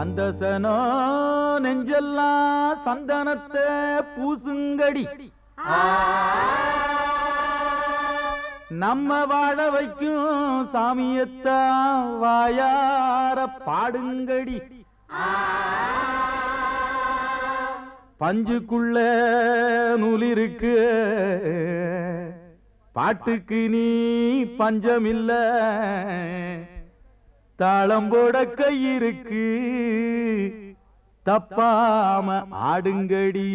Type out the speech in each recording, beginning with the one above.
சந்தசனோ நெஞ்செல்லாம் சந்தனத்தை பூசுங்கடி நம்ம வாழ வைக்கும் சாமியத்தான் வாயார பாடுங்கடி பஞ்சுக்குள்ள நூலிருக்கு பாட்டுக்கு நீ பஞ்சமில்ல தாளம் போட கை இருக்கு தப்பாம ஆடுங்கடி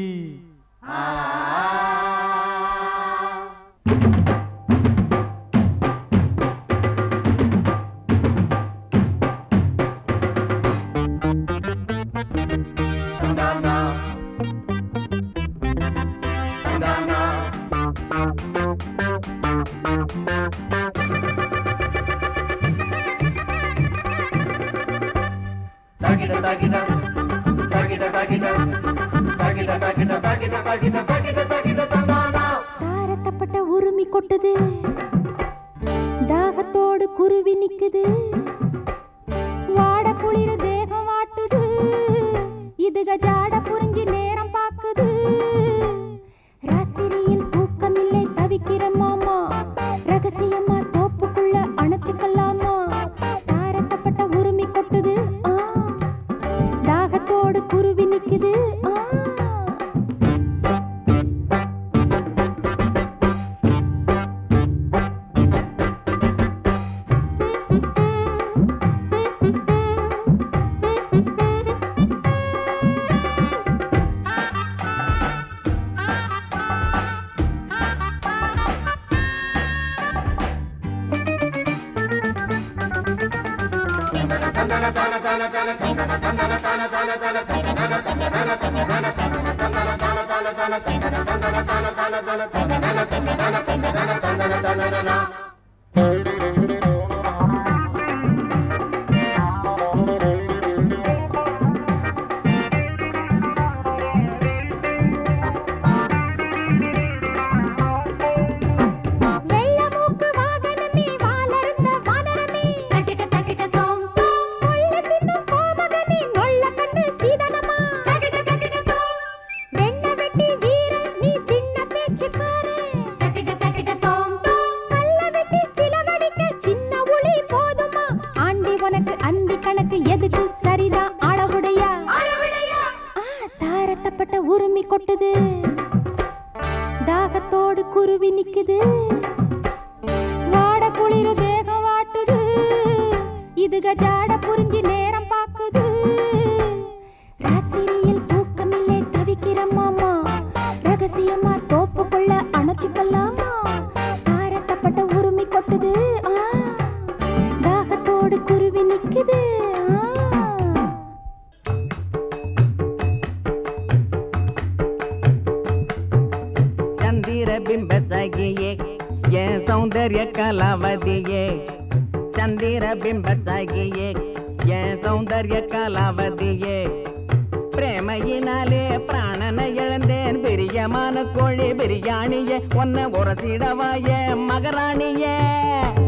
தாரத்தப்பட்ட உருமி கொட்டுது தாகத்தோடு குருவி நிக்குது வாட குளிர தேகம் வாட்டுது இதுக ஜாட புரிஞ்சு நேரம் பாக்குது ராத்திரியில் தூக்கமில்லை தவிக்கிற மாமா ரகசியமா தோப்புக்குள்ள அணைச்சுக்கலாமா தாரத்தப்பட்ட உருமி கொட்டுது ஆ தாகத்தோடு குருவி நிக்குது ஆ வெள்ளமூக்கு வாகனமே வாளர்ந்த வானரமே தக்கிட்ட தக்கிட்ட தோம் கொள்ள தின்னும் கோமகனே நொள்ள கண்ணு சீதனமா தக்கிட்ட தக்கிட்ட தோம் வெண்ண வெட்டி வீரன் நீ தின்ன பேச்சுக்காரே தக்கிட்ட தக்கிட்ட தோம் கல்ல வெட்டி சிலவடிக்க சின்ன உளி போதுமா ஆண்டி உனக்கு அந்தி கணக்கு எதுக்கு சரிதான் அளவுடையா அளவுடையா தாரத்தப்பட்ட உருமி கொட்டுது தாகத்தோடு குருவி நிக்குது வாட குளிரு தேகம் வாட்டுது இதுக ஜாட புரிஞ்சு நேரம் பாக்குது ராத்திரியில் தூக்கமில்லை தவிக்கிற மாமா ரகசியமா தோப்புக்குள்ள அணைச்சுக்கலாமா தாரத்தப்பட்ட உருமி கொட்டுது ஆ தாகத்தோடு குருவி நிக்குது ஆ ಚಂದಿರ ಬಿಂಬ ಸಗಿಯೇ ಏ ಸೌಂದರ್ಯ ಕಲಾವಧಿಯೇ ಚಂದಿರ ಬಿಂಬ ಸಗಿಯೇ ಏ ಸೌಂದರ್ಯ ಕಲಾವಧಿಯೇ பிரேமையினாலே பிராணனை இழந்தேன் பிரியமான கோழி பிரியாணியே உன்னை உரசிடவாயே மகராணியே